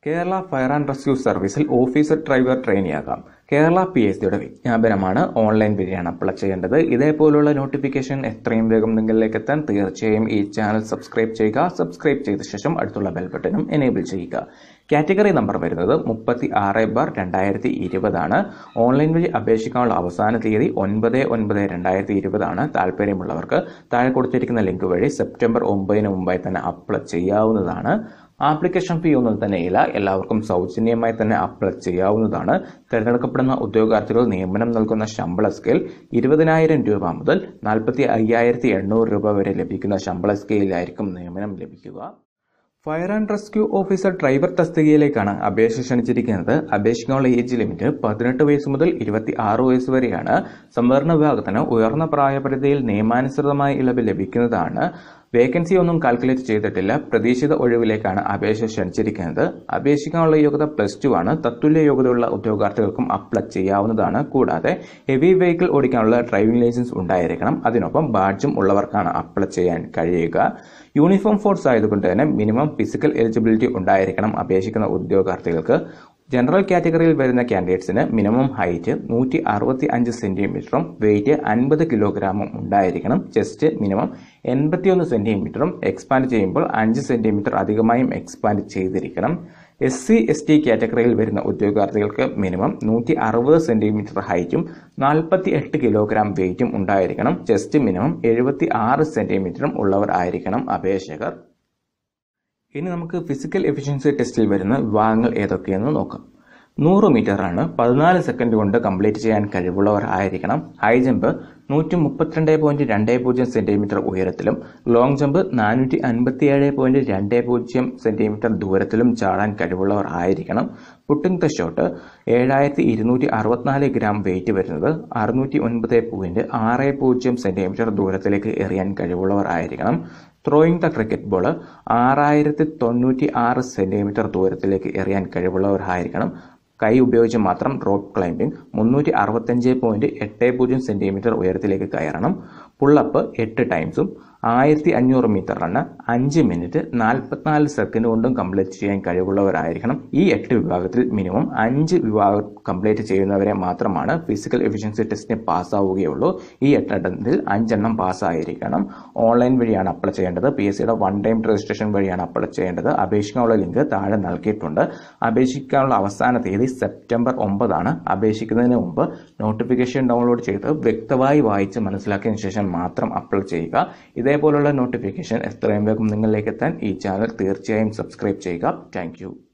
Kerala fire and rescue സർവീസിൽ officer driver ട്രെയിനിയാകാം Kerala P S സിയുടെ വിജ്ഞാപനമാണ് ഓൺലൈൻ വഴിയാണ് അപ്ലൈ ചെയ്യേണ്ടത് ഇതേപോലുള്ള നോട്ടിഫിക്കേഷൻ എത്രയും വേഗം നിങ്ങളിലേക്ക് എത്താൻ തീർച്ചയായും ഈ ചാനൽ സബ്സ്ക്രൈബ് ചെയ്യുക സബ്സ്ക്രൈബ് ചെയ്ത ശേഷം അടുത്തുള്ള ബെൽ ബട്ടണും എനേബിൾ ചെയ്യുക കാറ്റഗറി നമ്പർ വരുന്നത് മുപ്പത്തി ആറ് ബാർ രണ്ടായിരത്തി ഇരുപതാണ് ഓൺലൈൻ വഴി അപേക്ഷിക്കാനുള്ള അവസാന തീയതി ഒൻപത് ഒൻപത് രണ്ടായിരത്തി ഇരുപതാണ് താല്പര്യമുള്ളവർക്ക് താഴെ കൊടുത്തിരിക്കുന്ന ലിങ്ക് വഴി സെപ്റ്റംബർ ഒമ്പതിന് മുമ്പായി തന്നെ അപ്ലൈ ചെയ്യാവുന്നതാണ് ആപ്ലിക്കേഷൻ ഫീ ഒന്നും തന്നെ ഇല്ല എല്ലാവർക്കും സൗജന്യമായി തന്നെ അപ്ലൈ ചെയ്യാവുന്നതാണ് തിരഞ്ഞെടുക്കപ്പെടുന്ന ഉദ്യോഗാർത്ഥികൾ നിയമനം നൽകുന്ന ശമ്പള സ്കെയിൽ ഇരുപതിനായിരം രൂപ മുതൽ നാൽപ്പത്തി അയ്യായിരത്തി എണ്ണൂറ് രൂപ വരെ ലഭിക്കുന്ന ശമ്പള സ്കെയിലായിരിക്കും നിയമനം ലഭിക്കുക fire and rescue officer driver തസ്തികയിലേക്കാണ് അപേക്ഷ ക്ഷണിച്ചിരിക്കുന്നത് അപേക്ഷിക്കാനുള്ള ഏജ് ലിമിറ്റ് പതിനെട്ട് വയസ്സ് മുതൽ ഇരുപത്തി ആറ് വയസ്സ് വരെയാണ് സംവരണ വിഭാഗത്തിന് ഉയർന്ന പ്രായപരിധിയിൽ നിയമാനുസൃതമായ ഇളവ് ലഭിക്കുന്നതാണ് വേക്കൻസി ഒന്നും കാൽക്കുലേറ്റ് ചെയ്തിട്ടില്ല പ്രതീക്ഷിത ഒഴിവിലേക്കാണ് അപേക്ഷ ക്ഷണിച്ചിരിക്കുന്നത് അപേക്ഷിക്കാനുള്ള യോഗ്യത പ്ലസ് ടു ആണ് തത്തുല്യ യോഗ്യതയുള്ള ഉദ്യോഗാർത്ഥികൾക്കും അപ്ലൈ ചെയ്യാവുന്നതാണ് കൂടാതെ ഹെവി വെഹിക്കിൾ ഓടിക്കാനുള്ള ഡ്രൈവിംഗ് ലൈസൻസ് ഉണ്ടായിരിക്കണം അതിനൊപ്പം ബാഡ്ജും ഉള്ളവർക്കാണ് അപ്ലൈ ചെയ്യാൻ കഴിയുക യൂണിഫോം ഫോഴ്സ് ആയതുകൊണ്ട് തന്നെ മിനിമം ഫിസിക്കൽ എലിജിബിലിറ്റി ഉണ്ടായിരിക്കണം അപേക്ഷിക്കുന്ന ഉദ്യോഗാർത്ഥികൾക്ക് ജനറൽ കാറ്റഗറിയിൽ വരുന്ന കാൻഡിഡേറ്റ്സിന് മിനിമം ഹൈറ്റ് നൂറ്റി അറുപത്തി അഞ്ച് സെന്റിമീറ്ററും വെയിറ്റ് അൻപത് കിലോഗ്രാമും ഉണ്ടായിരിക്കണം ചെസ്റ്റ് മിനിമം എൺപത്തിയൊന്ന് സെന്റിമീറ്ററും എക്സ്പാൻഡ് ചെയ്യുമ്പോൾ അഞ്ച് സെന്റിമീറ്റർ അധികമായും എക്സ്പാൻഡ് ചെയ്തിരിക്കണം എസ് സി എസ് ടി കാറ്റഗറിയിൽ വരുന്ന ഉദ്യോഗാർത്ഥികൾക്ക് മിനിമം നൂറ്റി അറുപത് സെന്റിമീറ്റർ ഹൈറ്റും നാൽപ്പത്തി എട്ട് കിലോഗ്രാം വെയിറ്റും ഉണ്ടായിരിക്കണം ചെസ്റ്റ് മിനിമം എഴുപത്തി ആറ് സെന്റിമീറ്ററും ഉള്ളവർ ആയിരിക്കണം അപേക്ഷകർ ഇനി നമുക്ക് ഫിസിക്കൽ എഫിഷ്യൻസി ടെസ്റ്റിൽ വരുന്ന വിഭാഗങ്ങൾ ഏതൊക്കെയെന്ന് നോക്കാം നൂറ് മീറ്ററാണ് പതിനാല് സെക്കൻഡ് കൊണ്ട് കംപ്ലീറ്റ് ചെയ്യാൻ കഴിവുള്ളവർ ആയിരിക്കണം ഹൈ ജമ്പ് നൂറ്റി മുപ്പത്തിരണ്ട് പോയിന്റ് രണ്ട് പൂജ്യം സെന്റിമീറ്റർ ഉയരത്തിലും ലോങ് ജമ്പ് നാനൂറ്റി അൻപത്തിയേഴ് പോയിന്റ് രണ്ട് പൂജ്യം സെന്റിമീറ്റർ ദൂരത്തിലും ചാടാൻ കഴിവുള്ളവർ ആയിരിക്കണം പുട്ടിംഗ് ദ ഷോട്ട് ഏഴായിരത്തി ഇരുന്നൂറ്റി അറുപത്തിനാല് ഗ്രാം വെയിറ്റ് വരുന്നത് അറുന്നൂറ്റി ഒൻപത് പോയിന്റ് ആറ് പൂജ്യം സെന്റിമീറ്റർ ദൂരത്തിലേക്ക് എറിയാൻ കഴിവുള്ളവർ ആയിരിക്കണം ത്രോയിങ് ദ ക്രിക്കറ്റ് ബോൾ ആറായിരത്തി തൊണ്ണൂറ്റി ആറ് സെന്റിമീറ്റർ ദൂരത്തിലേക്ക് എറിയാൻ കഴിവുള്ളവരായിരിക്കണം കൈ ഉപയോഗിച്ച് മാത്രം റോപ്പ് ക്ലൈംബിംഗ് മുന്നൂറ്റി അറുപത്തഞ്ച് പോയിന്റ് എട്ട് പൂജ്യം സെന്റിമീറ്റർ ഉയരത്തിലേക്ക് കയറണം പുള്ളപ്പ് എട്ട് ടൈംസും ആയിരത്തി അഞ്ഞൂറ് മീറ്റർ റണ്ണ് അഞ്ച് മിനിറ്റ് നാൽപ്പത്തിനാല് സെക്കൻഡ് കൊണ്ടും കംപ്ലീറ്റ് ചെയ്യാൻ കഴിവുള്ളവരായിരിക്കണം ഈ എട്ട് വിഭാഗത്തിൽ മിനിമം അഞ്ച് വിഭാഗം കംപ്ലീറ്റ് ചെയ്യുന്നവരെ മാത്രമാണ് ഫിസിക്കൽ എഫിഷ്യൻസി ടെസ്റ്റിന് പാസ്സാവുകയുള്ളൂ ഈ എട്ടെണ്ണത്തിൽ അഞ്ചെണ്ണം പാസ്സായിരിക്കണം ഓൺലൈൻ വഴിയാണ് അപ്ലൈ ചെയ്യേണ്ടത് പി എസ് സിയുടെ വൺ ടൈം രജിസ്ട്രേഷൻ വഴിയാണ് അപ്ലൈ ചെയ്യേണ്ടത് അപേക്ഷിക്കാനുള്ള ലിങ്ക് താഴെ നൽകിയിട്ടുണ്ട് അപേക്ഷിക്കാനുള്ള അവസാന തീയതി സെപ്റ്റംബർ ഒമ്പതാണ് അപേക്ഷിക്കുന്നതിന് മുമ്പ് നോട്ടിഫിക്കേഷൻ ഡൗൺലോഡ് ചെയ്ത് വ്യക്തമായി വായിച്ച് മനസ്സിലാക്കിയതിനു ശേഷം മാത്രം അപ്ലൈ ചെയ്യുക ഇതേപോലുള്ള നോട്ടിഫിക്കേഷൻ എത്രയും വേഗം നിങ്ങളിലേക്ക് എത്താൻ ഈ ചാനൽ തീർച്ചയായും സബ്സ്ക്രൈബ് ചെയ്യുക താങ്ക്